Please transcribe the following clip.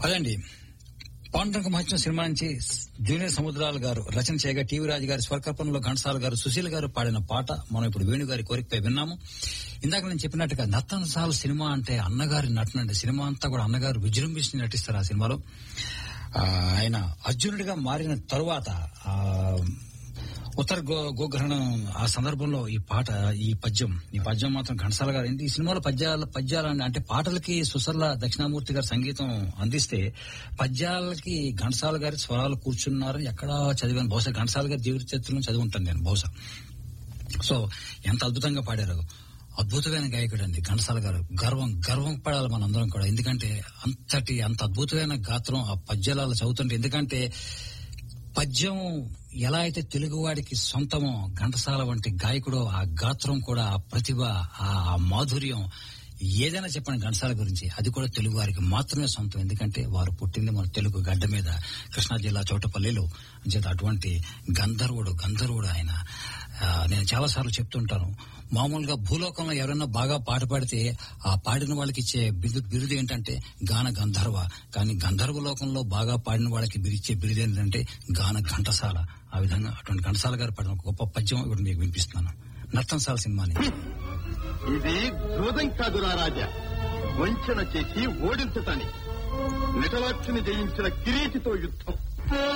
అదండి పాండురంగ మహత్యం సినిమా నుంచి జూనియర్ సముద్రాల గారు రచన చేయగా టీవీ రాజు గారి స్వర్గపంలో ఘంటసాల గారు సుశీల్ గారు పాడిన పాట మనం ఇప్పుడు వేణు గారి కోరికపై విన్నాము ఇందాక నేను చెప్పినట్టుగా నర్తనసాల సినిమా అంటే అన్నగారి నటన అండి సినిమా అంతా కూడా అన్నగారు విజృంభించి నటిస్తారు ఆ సినిమాలో ఆ, ఆయన అర్జునుడిగా మారిన తరువాత ఆ, ఉత్తర గో గోగ్రహణం ఆ సందర్భంలో ఈ పాట ఈ పద్యం ఈ పద్యం మాత్రం ఘంటసాల గారు ఈ సినిమాలో పద్యాల పద్యాలని అంటే పాటలకి సుసర్ల దక్షిణామూర్తి గారు సంగీతం అందిస్తే పద్యాలకి ఘంటసాల గారి స్వరాలు కూర్చున్నారని ఎక్కడా చదివాను బహుశా ఘంటసాల గారి జీవిత చరిత్రలో చదివి ఉంటాను నేను బహుశా సో ఎంత అద్భుతంగా పాడారు అద్భుతమైన గాయకుడు అండి ఘంటసాల గారు గర్వం గర్వం పడాలి మనందరం కూడా ఎందుకంటే అంతటి అంత అద్భుతమైన గాత్రం ఆ పద్యాలలో చదువుతుంటే ఎందుకంటే పద్యం ఎలా అయితే తెలుగువాడికి సొంతమో ఘంటసాల వంటి గాయకుడు ఆ గాత్రం కూడా ఆ ప్రతిభ ఆ మాధుర్యం ఏదైనా చెప్పండి ఘంటసాల గురించి అది కూడా తెలుగు వారికి మాత్రమే సొంతం ఎందుకంటే వారు పుట్టింది మన తెలుగు గడ్డ మీద కృష్ణా జిల్లా చోటపల్లిలో చేత అటువంటి గంధర్వుడు గంధర్వుడు ఆయన ఆ, నేను చాలా సార్లు చెప్తుంటాను మామూలుగా భూలోకంలో ఎవరైనా బాగా పాట పాడితే ఆ పాడిన వాళ్ళకి ఇచ్చే బిరుదు బిరుదు ఏంటంటే గాన గంధర్వ కానీ గంధర్వ లోకంలో బాగా పాడిన వాళ్ళకి బిరిచ్చే బిరుదు ఏంటంటే గాన ఘంటసాల ఆ విధంగా అటువంటి ఘంటసాల గారు పాడిన ఒక గొప్ప పద్యం ఇప్పుడు మీకు వినిపిస్తున్నాను నర్తంసాల సినిమాని ఇది జూదం కాదురా రాజా వంచన చేసి ఓడించటానికి నిటలాక్షిని జయించిన కిరీటితో యుద్ధం